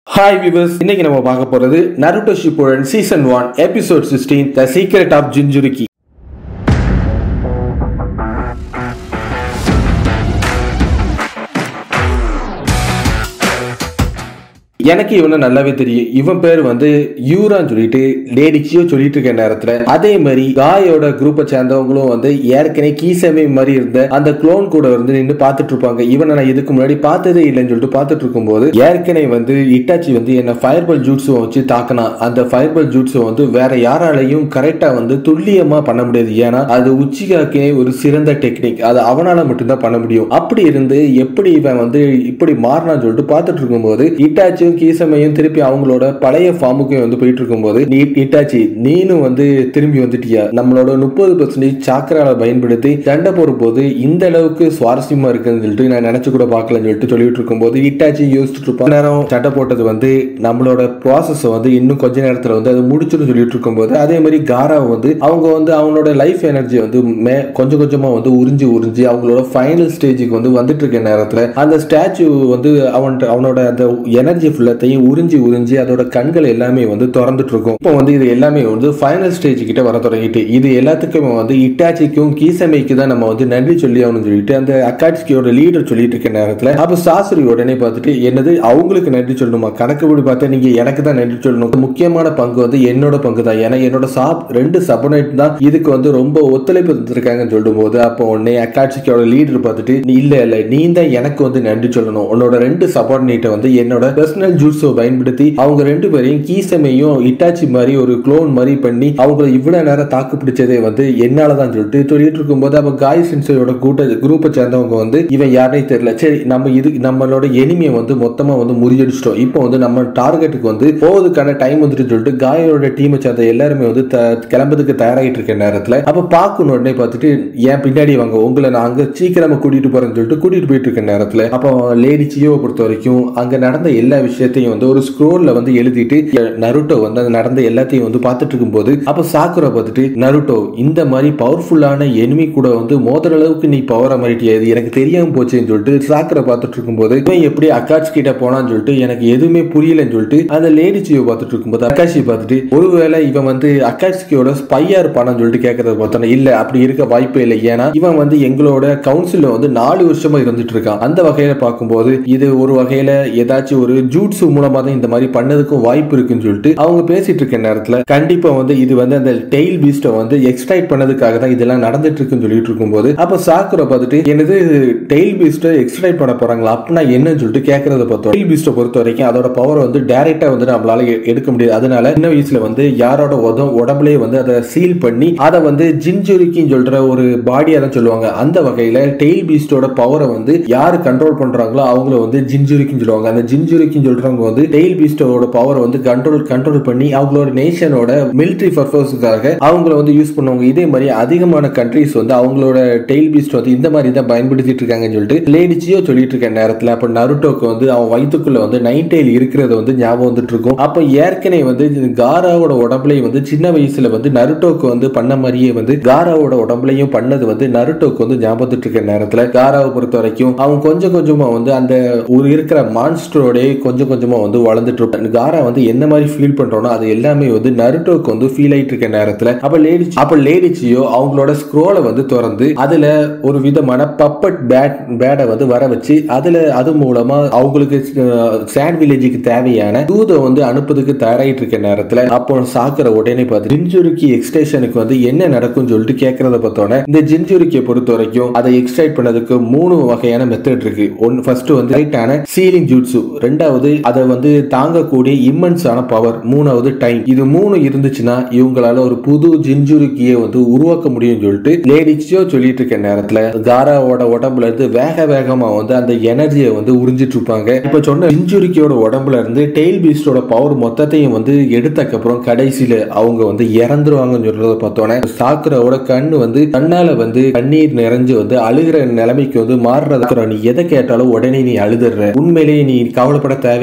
hi viewers இன்னைக்கு நம்ம பார்க்க போறது Naruto Shippuden season one episode sixteen the secret of Jinchuriki எனக்கு இவனை நல்லாவே தெரியும் இவன் பேர் வந்து யூரான்னு சொல்லிட்டு லேடிச்சியோ சொல்லிட்டு இருக்க நேரத்துல அதே மாதிரி காயோட குரூப்பை சேர்ந்தவங்களும் வந்து ஏற்கனவே கீசமே மாதிரி இருந்த அந்த குளோன் கூட வந்து நின்று பார்த்துட்டு இருப்பாங்க இவனை நான் இதுக்கு முன்னாடி பார்த்ததே இல்லைன்னு சொல்லிட்டு பார்த்துட்டு இருக்கும்போது ஏற்கனவே வந்து இட்டாச்சி வந்து என்ன ஃபயர்பால் ஜூட்ஸுவை வச்சு தாக்கினா அந்த ஃபயர்பால் ஜூட்ஸை வந்து வேற யாராலையும் கரெக்டா வந்து துல்லியமா பண்ண முடியாது ஏன்னா அது உச்சிகாக்கே ஒரு சிறந்த டெக்னிக் அது அவனால மட்டும்தான் பண்ண முடியும் அப்படி இருந்து எப்படி இவன் வந்து இப்படி மாறினான்னு சொல்லிட்டு பார்த்துட்டு இருக்கும்போது இட்டாச்சியும் கீசமையும் திருப்பி அவங்களோட பழைய ஃபார்முக்கும் வந்து போயிட்டு இருக்கும்போது நீ இட்டாச்சி நீனும் வந்து திரும்பி வந்துட்டியா நம்மளோட முப்பது பர்சன்டேஜ் சாக்கரால பயன்படுத்தி சண்டை போடும் போது இந்த அளவுக்கு சுவாரஸ்யமா இருக்குன்னு சொல்லிட்டு நான் நினைச்சு கூட பார்க்கலன்னு சொல்லிட்டு சொல்லிட்டு இருக்கும்போது இட்டாச்சி யோசிச்சுட்டு இருப்பான் நேரம் சண்டை போட்டது வந்து நம்மளோட ப்ராசஸ் வந்து இன்னும் கொஞ்ச நேரத்துல வந்து அது முடிச்சுன்னு சொல்லிட்டு இருக்கும்போது அதே மாதிரி காராவை வந்து அவங்க வந்து அவங்களோட லைஃப் எனர்ஜி வந்து மே கொஞ்சம் கொஞ்சமா வந்து உறிஞ்சி உறிஞ்சி அவங்களோட ஃபைனல் ஸ்டேஜுக்கு வந்து வந்துட்டு இருக்க நேரத்துல அந்த ஸ்டாச்சு வந்து அவன் அவனோட அந்த எனர்ஜி ஃபுல்லத்தையும் உறிஞ்சி உறிஞ்சி அதோட கண்கள் எல்லாமே வந்து திறந்துட்டு இருக்கும் இப்போ வந்து இது எல்லாமே வந்து ஃபைனல் ஸ்டேஜ் கிட்ட வர தொடங்கிட்டு இது எல்லாத்துக்குமே வந்து இட்டாச்சிக்கும் கீசமைக்கு தான் நம்ம வந்து நன்றி சொல்லி ஆகணும்னு சொல்லிட்டு அந்த அக்காட்சியோட லீடர் சொல்லிட்டு இருக்க நேரத்துல அப்ப சாஸ்திரி உடனே பார்த்துட்டு என்னது அவங்களுக்கு நன்றி சொல்லணுமா கணக்கு படி பார்த்தா நீங்க எனக்கு தான் நன்றி சொல்லணும் முக்கியமான பங்கு வந்து என்னோட பங்கு தான் ஏன்னா என்னோட சாப் ரெண்டு சபனைட் தான் இதுக்கு வந்து ரொம்ப ஒத்துழைப்பு தந்திருக்காங்கன்னு சொல்லும் போது அப்போ உடனே அக்காட்சிக்கோட லீடர் பார்த்துட்டு நீ இல்ல இல்ல நீ தான் எனக்கு வந்து நன்றி சொல்லணும் உன்னோட ரெண்டு சபார்டினேட்டை வந்து என்னோட பர்சனல் ஜூட்ஸோ பயன்படுத்தி அவங்க ரெண்டு பேரையும் கீசமையும் இட்டாச்சி மாதிரி ஒரு குளோன் மாதிரி பண்ணி அவங்கள இவ்வளவு நேரம் தாக்கு பிடிச்சதே வந்து என்னாலதான் சொல்லிட்டு சொல்லிட்டு இருக்கும்போது அப்ப காய் சின்சையோட கூட்ட குரூப்பை சேர்ந்தவங்க வந்து இவன் யாருனே தெரியல சரி நம்ம இது நம்மளோட எனிமையை வந்து மொத்தமா வந்து முறியடிச்சிட்டோம் இப்போ வந்து நம்ம டார்கெட்டுக்கு வந்து போவதுக்கான டைம் வந்துட்டு சொல்லிட்டு காயோட டீமை சேர்ந்த எல்லாருமே வந்து த- கிளம்புறதுக்கு தயாராகிட்டு இருக்க நேரத்துல அப்ப பார்க்கணும் உடனே பார்த்துட்டு ஏன் பின்னாடி வாங்க உங்களை நான் அங்க சீக்கிரமா கூட்டிட்டு போறேன்னு சொல்லிட்டு கூட்டிட்டு போயிட்டு இருக்க நேரத்துல அப்போ லேடி சியோவை பொறுத்த வரைக்கும் அங்க நடந்த எல்லா விஷயத்தையும் வந்து ஒரு ஸ்க்ரோல்ல வந்து எழுதிட்டு நருட்டோ வந்து அது நடந்த எல்லாத்தையும் வந்து பார்த்துட்டு இருக்கும்போது அப்ப சாக்குரா பார்த்துட்டு நருட்டோ இந்த மாதிரி பவர்ஃபுல்லான எனிமி கூட வந்து மோதுற அளவுக்கு நீ பவரா மாறிட்டியா இது எனக்கு தெரியாம போச்சேன்னு சொல்லிட்டு சாக்குரா பார்த்துட்டு இருக்கும்போது இவன் எப்படி அக்காட்சி கிட்ட போனான்னு சொல்லிட்டு எனக்கு எதுவுமே புரியலன்னு சொல்லிட்டு அந்த லேடி சியோ பார்த்துட்டு இருக்கும்போது அக்காஷி பார்த்துட்டு ஒருவேளை இவன் வந்து அக்காட்சியோட ஸ்பையா இருப்பானான்னு சொல்லிட்டு கேட்கறத பார்த்தோன்னா இல்ல அப்படி இருக்க வாய்ப்பே இல்லை ஏன்னா இவன் வந்து எங்களோட கவுன்சில்ல வந்து நாலு வருஷமா இருந்துட்டு இருக்கான் அந்த வகையில பார்க்கும்போது இது ஒரு வகையில ஏதாச்சும் ஒரு ஜூட்ஸு மூலமா தான் இந்த மாதிரி பண்ணதுக்கும் வாய்ப்பு இருக்குன்னு சொல்லிட்டு அவங்க பேசிட்டு இருக்க நேரத்துல கண்டிப்பா வந்து இது வந்து அந்த டெய்ல் பீஸ்ட வந்து எக்ஸ்ட்ராக்ட் பண்ணதுக்காக தான் இதெல்லாம் நடந்துட்டு இருக்குன்னு சொல்லிட்டு இருக்கும்போது அப்ப சாக்குரை பார்த்துட்டு என்னது டெய்ல் பீஸ்ட எக்ஸ்ட்ராக்ட் பண்ண போறாங்களா அப்படின்னா என்னன்னு சொல்லிட்டு கேட்கறத பார்த்தோம் டெய்ல் பீஸ்ட பொறுத்த வரைக்கும் அதோட பவர் வந்து டைரக்டா வந்து நம்மளால எ- எடுக்க முடியாது அதனால சின்ன வயசுல வந்து யாரோட உதம் உடம்புலயே வந்து அதை சீல் பண்ணி அதை வந்து ஜின்ஜுரிக்கின்னு சொல்ற ஒரு பாடியா தான் சொல்லுவாங்க அந்த வகையில டெய்ல் பீஸ்டோட பவரை வந்து யாரு கண்ட்ரோல் பண்றாங்களோ அவங்கள வந்து ஜின்ஜுரிக்கின்னு சொல்லுவாங்க அந்த ஜின்ஜுரிக்கின்னு சொல்றவங்க வந்து டெய்ல் பீஸ்டோட பவர் வந்து கண்ட்ரோல் கண்ட்ரோல் பண்ணி அவங்களோட நேஷனோட மிலிட்டரி பர்பஸ்க்காக அவங்கள வந்து யூஸ் பண்ணுவாங்க இதே மாதிரி அதிகமான கண்ட்ரிஸ் வந்து அவங்களோட டெய்ல் பீஸ்ட் வந்து இந்த மாதிரி தான் பயன்படுத்திட்டு இருக்காங்கன்னு சொல்லிட்டு லேடிச்சியோ சொல்லிட்டு இருக்க நேரத்துல அப்ப நருட்டோக்கு வந்து அவன் வயிற்றுக்குள்ள வந்து நைன் டெய்ல் இருக்கிறது வந்து ஞாபகம் வந்துட்டு இருக்கும் அப்ப ஏற்கனவே வந்து இது காராவோட உடம்புலையும் வந்து சின்ன வயசுல வந்து நருட்டோக்கு வந்து பண்ண மாதிரியே வந்து காராவோட உடம்புலையும் பண்ணது வந்து நருட்டோக்கு வந்து ஞாபகம் வந்துட்டு இருக்க நேரத்துல காராவை பொறுத்த வரைக்கும் அவன் கொஞ்சம் கொஞ்சமா வந்து அந்த ஒரு இருக்கிற மான்ஸ்டரோட கொஞ்சம் கொஞ்சமா வந்து வளர்ந்துட்டு இருப்பான் காரா வந்து என்ன மாதிரி ஃபீல் பண்றோனோ அது எல்லாமே வந்து நருட்டோக்கு வந்து ஃபீல் ஆயிட்டு இருக்க நேரத்துல அப்ப லேடி அப்ப லேடிச்சியோ அவங்களோட ஸ்க்ரோலை வந்து திறந்து அதுல ஒரு விதமான பப்பட் பேட் பேடை வந்து வர வச்சு அதுல அது மூலமா அவங்களுக்கு சாண்ட் வில்லேஜுக்கு தேவையான தூதை வந்து அனுப்புறதுக்கு தயாராயிட்டு இருக்க நேரத்துல அப்போ சாக்குற உடனே பார்த்து ஜின்ஜுரிக்கி எக்ஸ்டேஷனுக்கு வந்து என்ன நடக்கும்னு சொல்லிட்டு கேட்கறத பார்த்தோன்னே இந்த ஜின்ஜுரிக்கியை பொறுத்த வரைக்கும் அதை எக்ஸ்ட்ராக்ட் பண்ணதுக்கு மூணு வகையான மெத்தட் இருக்கு ஒன்னு ஃபர்ஸ்ட் வந்து ரைட்டான சீலிங் ஜூட்ஸு ரெண்டாவது அதை வந்து தாங்கக்கூடிய இம்மன்ஸான பவர் மூணாவது டைம் இது மூணு இருந்துச்சுன்னா இவங்களால ஒரு புது ஜின்ஜுரிக்கியை வந்து உருவாக்க முடியும்னு சொல்லிட்டு லேடிஸோ சொல்லிட்டு இருக்க நேரத்துல காராவோட உடம்புல இருந்து வேக வேகமா வந்து அந்த எனர்ஜியை வந்து உறிஞ்சிட்டு இருப்பாங்க இப்ப சொன்ன ஜின்ஜுரிக்கியோட உடம்புல இருந்து டெய்ல் பீஸ்டோட பவர் மொத்தத்தையும் வந்து எடுத்தக்கப்புறம் கடைசியில அவங்க வந்து இறந்துருவாங்கன்னு சொல்றத பார்த்தோன்னே சாக்குராவோட கண்ணு வந்து கண்ணால வந்து கண்ணீர் நிறைஞ்சு வந்து அழுகிற நிலைமைக்கு வந்து மாறுறதுக்கு நீ எதை கேட்டாலும் உடனே நீ அழுதுற உண்மையிலேயே நீ கவலைப்பட தேவை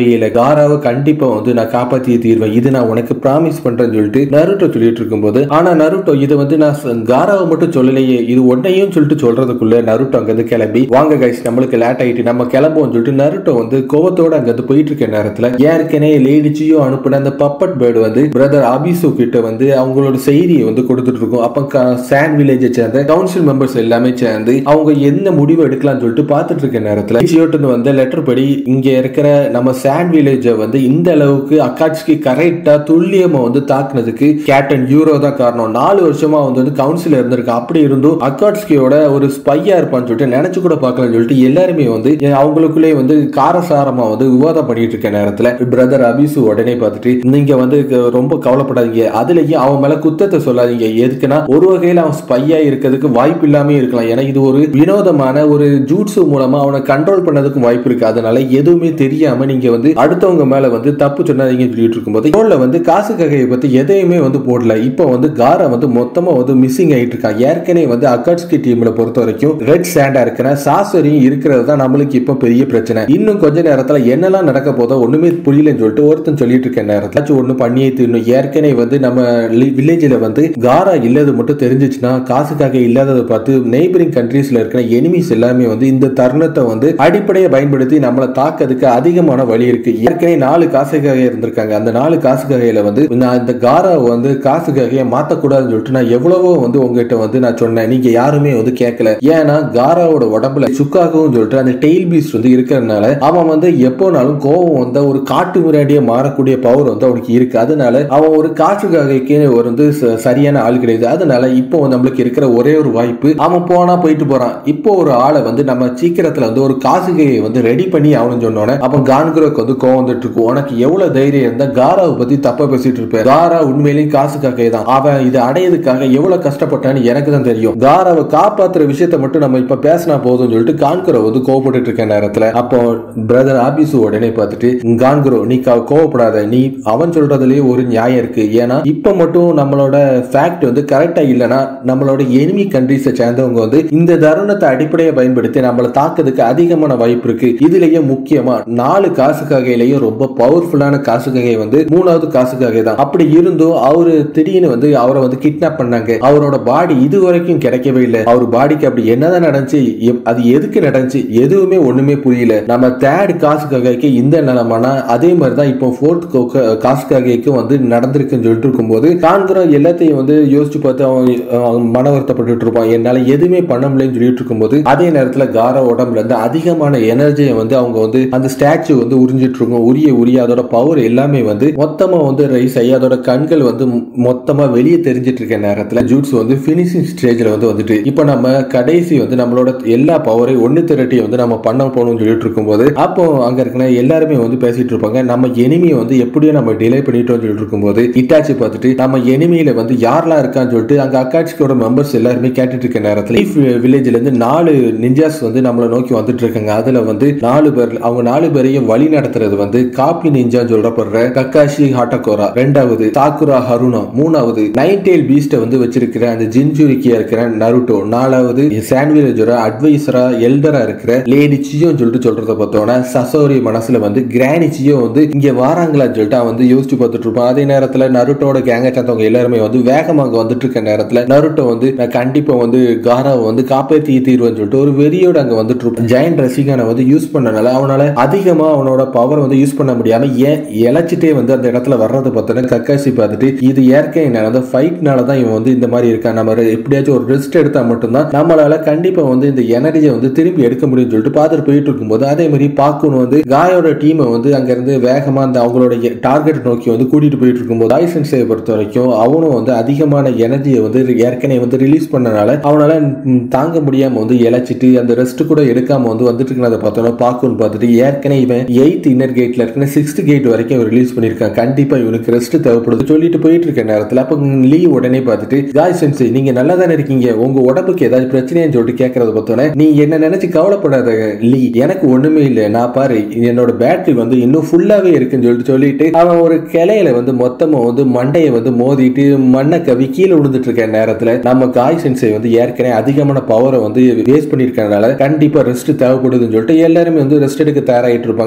தேவையில்லை காராவை கண்டிப்பா வந்து நான் காப்பாத்தியே தீர்வேன் இது நான் உனக்கு ப்ராமிஸ் பண்றேன்னு சொல்லிட்டு நருட்டோ சொல்லிட்டு இருக்கும்போது ஆனா நருட்டோ இதை வந்து நான் ச- காராவை மட்டும் சொல்லலையே இது உன்னையும் சொல்லிட்டு சொல்றதுக்குள்ள நருட்டோ அங்கிருந்து கிளம்பி வாங்க கைஸ் நம்மளுக்கு லேட் ஆயிட்டு நம்ம கிளம்புவோம் சொல்லிட்டு நருட்டோ வந்து கோவத்தோட அங்கிருந்து போயிட்டு இருக்க நேரத்துல ஏற்கனவே லேடிச்சியோ அனுப்புன அந்த பப்பட் பேர்டு வந்து பிரதர் அபிசு கிட்ட வந்து அவங்களோட செய்தியை வந்து கொடுத்துட்டு இருக்கும் அப்ப சாண்ட் வில்லேஜை சேர்ந்த கவுன்சில் மெம்பர்ஸ் எல்லாமே சேர்ந்து அவங்க என்ன முடிவு எடுக்கலாம்னு சொல்லிட்டு பார்த்துட்டு இருக்க நேரத்துல ஜியோட்டு வந்த லெட்டர் படி இங்க இருக்கிற நம்ம சாண்ட் வில்லேஜை வந்து இந்த அளவுக்கு அக்காட்சிக்கு கரெக்டா துல்லியமா வந்து தாக்குனதுக்கு கேப்டன் யூரோ தான் காரணம் நாலு வருஷமா வந்து வந்து கவுன்சில் இருந்திருக்கு அப்படி இருந்தும் அக்காட்ஸ்கியோட ஒரு ஸ்பையா இருப்பான்னு சொல்லிட்டு நினைச்சு கூட பார்க்கலன்னு சொல்லிட்டு எல்லாருமே வந்து அஹ், அவங்களுக்குள்ளே வந்து காரசாரமா வந்து விவாதம் பண்ணிட்டு இருக்க நேரத்துல பிரதர் அபிசு உடனே பார்த்துட்டு நீங்க வந்து க- ரொம்ப கவலைப்படாதீங்க அதுலயும் அவன் மேல குத்தத்தை சொல்லாதீங்க எதுக்குன்னா ஒரு வகையில அவன் ஸ்பையா இருக்கிறதுக்கு வாய்ப்பு இல்லாம இருக்கலாம் ஏன்னா இது ஒரு வினோதமான ஒரு ஜூட்ஸு மூலமா அவனை கண்ட்ரோல் பண்ணதுக்கும் வாய்ப்பு இருக்கு அதனால எதுவுமே தெரியாம நீங்க வந்து அடுத்தவங்க மேல வந்து தப்பு சொன்னாதீங்க சொல்லிட்டு இருக்கும்போது ரோல்ல வந்து காசு ககையை பத்தி எதையுமே வந்து போடல இப்போ வந்து காரா வந்து மொத்தமா வந்து மிஸ்ஸிங் ஆயிட்டு இருக்கான் ஏற்கனவே வந்து அக்காட்ஸ்கி டீம்ல பொறுத்த வரைக்கும் ரெட் ஸ்டாண்டா இருக்கிற சாசரியும் இருக்கிறது தான் நம்மளுக்கு இப்போ பெரிய பிரச்சனை இன்னும் கொஞ்ச நேரத்துல என்னெல்லாம் நடக்க போதோ ஒண்ணுமே புரியலன்னு சொல்லிட்டு ஒருத்தன் சொல்லிட்டு இருக்க நேரத்துல ஒண்ணு பண்ணியே தீரணும் ஏற்கனவே வந்து நம்ம வில்லேஜ்ல வந்து காரா இல்லது மட்டும் தெரிஞ்சிச்சுன்னா காசுக்காக இல்லாததை பார்த்து நெய்பரிங் கண்ட்ரீஸ்ல இருக்கிற எனிமீஸ் எல்லாமே வந்து இந்த தருணத்தை வந்து அடிப்படையை பயன்படுத்தி நம்மளை தாக்கிறதுக்கு அதிகமான வழி இருக்கு ஏற்கனவே நாலு காசுக்காக இருந்திருக்காங்க அந்த நாலு காசுக்காகையில வந்து நான் இந்த காராவை வந்து காசுக்காகையை மாத்தக்கூடாதுன்னு சொல்லிட்டு நான் எவ்வளவோ வந்து உங்ககிட்ட வந்து நான் சொன்னேன் நீங்க யாருமே வந்து கேட்கல ஏன்னா காராவோட உடம்புல சுக்காகவும் சொல்லிட்டு அந்த டெய்ல் பீஸ்ட் வந்து இருக்கிறதுனால அவன் வந்து எப்போனாலும் கோவம் வந்த ஒரு காட்டு மிராண்டியா மாறக்கூடிய பவர் வந்து அவனுக்கு இருக்கு அதனால அவன் ஒரு காற்றுக்காகைக்கு ஒரு வந்து ச- சரியான ஆள் கிடையாது அதனால இப்போ நம்மளுக்கு இருக்கிற ஒரே ஒரு வாய்ப்பு அவன் போனா போயிட்டு போறான் இப்போ ஒரு ஆளை வந்து நம்ம சீக்கிரத்துல வந்து ஒரு காசுகையை வந்து ரெடி பண்ணி அவனு சொன்னோன்னே அப்ப கான்குரோக்கு வந்து கோவம் வந்துட்டு இருக்கும் உனக்கு எவ்வளவு தைரியம் இருந்தா காராவை பத்தி தப்பா பேசிட்டு இருப்பேன் காரா உண்மையிலேயும் காசுக்காக தான் அவன் இதை அடையதுக்காக எவ்வளவு கஷ்டப்பட்டான்னு எனக்கு தான் தெரியும் காராவை காப்பாத்துற விஷயத்த மட்டும் நம்ம இப்ப பேசினா போதும்னு சொல்லிட்டு கான்குரோ வந்து கோவப்பட்டு இருக்க நேரத்துல அப்போ பிரதர் ஆபீஸ் உடனே பார்த்துட்டு கான்குரோ நீ கா- கோவப்படாத நீ அவன் சொல்றதுலயே ஒரு நியாயம் இருக்கு ஏன்னா இப்ப மட்டும் நம்மளோட ஃபேக்ட் வந்து கரெக்டா இல்லைன்னா நம்மளோட எனிமி கண்ட்ரிஸை சேர்ந்தவங்க வந்து இந்த தருணத்தை அடிப்படையை பயன்படுத்தி நம்மளை தாக்குறதுக்கு அதிகமான வாய்ப்பு இருக்கு இதுலயே முக்கியமா நாலு காசு ககையிலையும் ரொம்ப பவர்ஃபுல்லான காசு ககை வந்து மூணாவது காசு ககை தான் அப்படி இருந்தும் அவரு திடீர்னு வந்து அவரை வந்து கிட்னாப் பண்ணாங்க அவரோட பாடி இது வரைக்கும் கிடைக்கவே இல்லை அவர் பாடிக்கு அப்படி என்னதான் நடந்துச்சு எப்- அது எதுக்கு நடந்துச்சு எதுவுமே ஒண்ணுமே புரியல நம்ம தேர்ட் காசு ககைக்கு இந்த நிலைமைனா அதே மாதிரி தான் இப்போ ஃபோர்த் காசு ககைக்கு வந்து நடந்திருக்குன்னு சொல்லிட்டு இருக்கும்போது காண்கிறோம் எல்லாத்தையும் வந்து யோசிச்சு பார்த்து அவன் அவன் மன வருத்தப்பட்டு இருப்பான் என்னால எதுவுமே பண்ண முடியலன்னு சொல்லிட்டு இருக்கும்போது அதே நேரத்துல கார உடம்புல இருந்து அதிகமான எனர்ஜியை வந்து அவங்க வந்து அந்த ஸ்டாச்சு வந்து உறிஞ்சிட்டு இருக்கும் உரிய உரிய அதோட பவர் எல்லாமே வந்து மொத்தமா வந்து ரைஸ் ஆகி அதோட கண்கள் வந்து மொ- மொத்தமா வெளியே தெரிஞ்சிட்டு இருக்க நேரத்துல ஜூட்ஸ் வந்து பினிஷிங் ஸ்டேஜ்ல வந்து வந்துட்டு இப்போ நம்ம கடைசி வந்து நம்மளோட எல்லா பவரையும் ஒன்னு திரட்டி வந்து நம்ம பண்ண போகணும்னு சொல்லிட்டு இருக்கும்போது அப்போ அங்க இருக்கிற எல்லாருமே வந்து பேசிட்டு இருப்பாங்க நம்ம எனிமியை வந்து எப்படியோ நம்ம டிலே பண்ணிட்டோம்னு சொல்லிட்டு இருக்கும்போது இட்டாச்சி பார்த்துட்டு நம்ம எனிமியில வந்து யாரெல்லாம் இருக்கான்னு சொல்லிட்டு அங்க அக்காட்சிக்கோட மெம்பர்ஸ் எல்லாருமே கேட்டுட்டு இருக்க நேரத்துல லீஃப் வில்லேஜ்ல இருந்து நாலு நிஞ்சாஸ் வந்து நம்மளை நோக்கி வந்துட்டு இருக்காங்க அதுல வந்து நாலு பேர் அவங்க நாலு பேரையும் வழி நடத்துறது வந்து காப்பி நிஞ்சான்னு சொல்லப்படுற கக்காஷி ஹாட்டகோரா ரெண்டாவது சாக்குரா ஹருனா மூணாவது நைன் டெயில் பீஸ்ட வந்து வச்சிருக்கிற அந்த ஜின்ஜூரிக்கியா இருக்கிற நருட்டோ நாலாவது சாண்ட்விலேஜோட அட்வைசரா எல்டரா இருக்கிற லேடி சியோன்னு சொல்லிட்டு சொல்றத பார்த்தோன்னா சசோரி மனசுல வந்து கிரானி சியோ வந்து இங்க வாராங்களான்னு சொல்லிட்டு அவன் வந்து யோசிச்சு பார்த்துட்டு இருப்பான் அதே நேரத்துல நருட்டோட கேங்க சேர்ந்தவங்க எல்லாருமே வந்து வேகமாக வந்துட்டு இருக்க நேரத்துல நருட்டோ வந்து நான் கண்டிப்பா வந்து காராவை வந்து காப்பாத்தி தீர்வேன்னு சொல்லிட்டு ஒரு வெறியோட அங்க வந்துட்டு இருப்பான் ஜெயண்ட் ரசிகனை வந்து யூஸ் பண்ணனால அவனால அதிகமா அவனோட பவர் வந்து யூஸ் பண்ண முடியாம ஏன் இழைச்சிட்டே வந்து அந்த இடத்துல வர்றதை பார்த்தோன்னா கக்காசி பார்த்துட்டு இது இயற்கை நடந்த ஃபைட்னால தான் இவன் வந்து இந்த மாதிரி இருக்கான் நம்ம எப்படியாச்சும் ஒரு ரெஸ்ட் எடுத்தா மட்டும்தான் நம்மளால கண்டிப்பா வந்து இந்த எனர்ஜியை வந்து திரும்பி எடுக்க முடியும்னு சொல்லிட்டு பார்த்துட்டு போயிட்டு இருக்கும்போது அதே மாதிரி பாக்குன்னு வந்து காயோட டீமை வந்து அங்க இருந்து வேகமா அந்த அவங்களோட டார்கெட் நோக்கி வந்து கூட்டிட்டு போயிட்டு இருக்கும்போது லைசன்ஸை பொறுத்த வரைக்கும் அவனும் வந்து அதிகமான எனர்ஜியை வந்து ஏற்கனவே வந்து ரிலீஸ் பண்ணனால அவனால ம், தாங்க முடியாம வந்து இழைச்சிட்டு அந்த ரெஸ்ட் கூட எடுக்காம வந்து வந்துட்டு இருக்கிறத பார்த்தோன்னா பாக்குன்னு பார்த்துட்டு ஏற்கனவே இவன் எயித் இன்னர் கேட்ல இருக்கிற சிக்ஸ்த் கேட் வரைக்கும் ரிலீஸ் பண்ணியிருக்கான் கண்டிப்பா இவனுக்கு ரெஸ்ட் தேவைப்படுது சொல்லிட்டு போயிட்டு இருக்க நேரத்துல அப்ப லீ உடனே பார்த்துட்டு காய் சென்ஸ் நீங்க நல்லா தானே இருக்கீங்க உங்க உடம்புக்கு ஏதாவது பிரச்சனைன்னு சொல்லிட்டு கேட்கறத பார்த்தோன்னே நீ என்ன நினைச்சு கவலைப்படாத லீ எனக்கு ஒண்ணுமே இல்லை நான் பாரு என்னோட பேட்டரி வந்து இன்னும் ஃபுல்லாவே இருக்குன்னு சொல்லிட்டு சொல்லிட்டு அவன் ஒரு கிளையில வந்து மொத்தமா வந்து மண்டையை வந்து மோதிட்டு மண்ணை கவி கீழே விழுந்துட்டு இருக்க நேரத்துல நம்ம காய் சென்சை வந்து ஏற்கனவே அதிகமான பவரை வந்து வேஸ்ட் பண்ணிருக்கனால கண்டிப்பா ரெஸ்ட் தேவைப்படுதுன்னு சொல்லிட்டு எல்லாருமே வந்து ரெஸ்ட் எடுக்க தயாராகிட்டு இருப்பாங்க அதே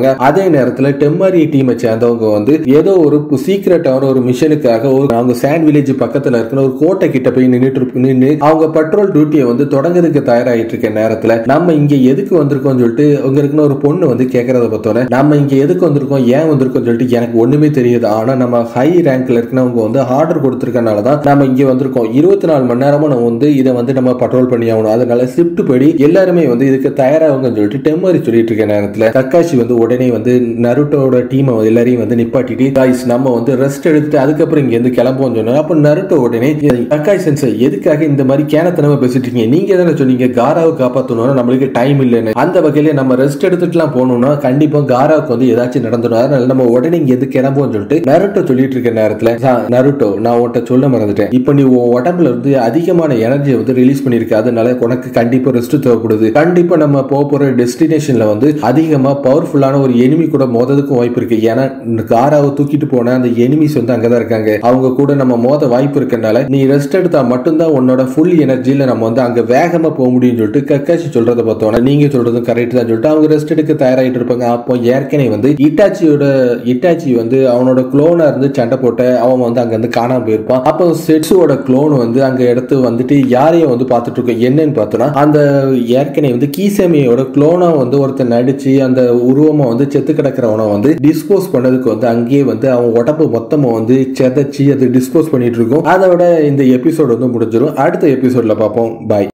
அதே நேரத்துல டெம்மாரி டீமை சேர்ந்தவங்க வந்து ஏதோ ஒரு சீக்கிரட்டான ஒரு மிஷனுக்காக ஒரு அவங்க சாண்ட் வில்லேஜ் பக்கத்துல இருக்கிற ஒரு கோட்டை கிட்ட போய் நின்றுட்டு நின்று அவங்க பெட்ரோல் டியூட்டியை வந்து தொடங்குறதுக்கு தயாராகிட்டு இருக்க நேரத்துல நம்ம இங்க எதுக்கு வந்திருக்கோம் சொல்லிட்டு அங்க இருக்கிற ஒரு பொண்ணு வந்து கேட்கறத பார்த்தோன்னே நம்ம இங்க எதுக்கு வந்திருக்கோம் ஏன் வந்திருக்கோம் சொல்லிட்டு எனக்கு ஒண்ணுமே தெரியுது ஆனா நம்ம ஹை ரேங்க்ல இருக்கிறவங்க வந்து ஆர்டர் கொடுத்துருக்கனால தான் நம்ம இங்க வந்திருக்கோம் இருபத்தி நாலு மணி நேரமும் நம்ம வந்து இதை வந்து நம்ம பட்ரோல் பண்ணி ஆகணும் அதனால ஷிஃப்ட் படி எல்லாருமே வந்து இதுக்கு தயாராகுங்கன்னு சொல்லிட்டு டெம்மரி சொல்லிட்டு இருக்க நேரத்துல தக்காஷி வந்து உடனே வந்து நருட்டோட டீமை எல்லாரையும் வந்து நிப்பாட்டிட்டு guys நம்ம வந்து ரெஸ்ட் எடுத்துட்டு அதுக்கப்புறம் இங்க இருந்து கிளம்புவோம் சொன்னாங்க அப்ப நருட்டோ உடனே தக்காஷி சென்சை எதுக்காக இந்த மாதிரி கேனத்தனமா பேசிட்டு இருக்கீங்க நீங்க தானே சொன்னீங்க காராவை காப்பாத்தணும்னா நம்மளுக்கு டைம் இல்லைன்னு அந்த வகையில நம்ம ரெஸ்ட் எடுத்துட்டுலாம் போகணும்னா கண்டிப்பா காராவுக்கு வந்து ஏதாச்சும் நடந்துடும் அதனால நம்ம உடனே இங்க எது கிளம்புவோம் சொல்லிட்டு நருட்டோ சொல்லிட்டு இருக்க நேரத்துல "சா, நருட்டோ நான் உன்கிட்ட சொல்ல மறந்துட்டேன் இப்போ நீ உன் உடம்புல இருந்து அதிகமான எனர்ஜியை வந்து ரிலீஸ் பண்ணிருக்க அதனால உனக்கு கண்டிப்பா ரெஸ்ட் தேவைப்படுது கண்டிப்பா நம்ம போக போற டெஸ்டினேஷன்ல வந்து அதிகமா பவர்ஃபுல்லான ஒரு எனிமி கூட மோததுக்கும் வாய்ப்பு இருக்கு ஏன்னா இந்த காராவை தூக்கிட்டு போன அந்த எனிமிஸ் வந்து அங்கதான் இருக்காங்க அவங்க கூட நம்ம மோத வாய்ப்பு இருக்கனால நீ ரெஸ்ட் எடுத்தா மட்டும்தான் உன்னோட ஃபுல் எனர்ஜியில நம்ம வந்து அங்க வேகமா போக முடியும்னு சொல்லிட்டு கக்காசி சொல்றத பார்த்தோன்னா நீங்க சொல்றதும் கரெக்ட் தான் சொல்லிட்டு அவங்க ரெஸ்ட் எடுக்க தயாராகிட்டு இருப்பாங்க அப்போ ஏற்கனவே வந்து இட்டாச்சியோட இட்டாச்சி வந்து அவனோட குளோனா இருந்து சண்டை போட்ட அவன் வந்து அங்க இருந்து காணாம போயிருப்பான் அப்போ செட்ஸுவோட குளோன் வந்து அங்க எடுத்து வந்துட்டு யாரையும் வந்து பார்த்துட்டு இருக்கோம் என்னன்னு பார்த்தோன்னா அந்த ஏற்கனவே வந்து கீசமியோட குளோனா வந்து ஒருத்தன் நடிச்சு அந்த உருவமா வந்து செத்து கிடக்கிறவனை வந்து டிஸ்போஸ் பண்ணதுக்கு வந்து அங்கேயே வந்து அவன் உடம்பு மொத்தமா வந்து செதைச்சு அது டிஸ்போஸ் பண்ணிட்டு இருக்கும் அதோட இந்த எபிசோட் வந்து முடிஞ்சிடும் அடுத்த எபிசோட்ல பார்ப்போம் பாய்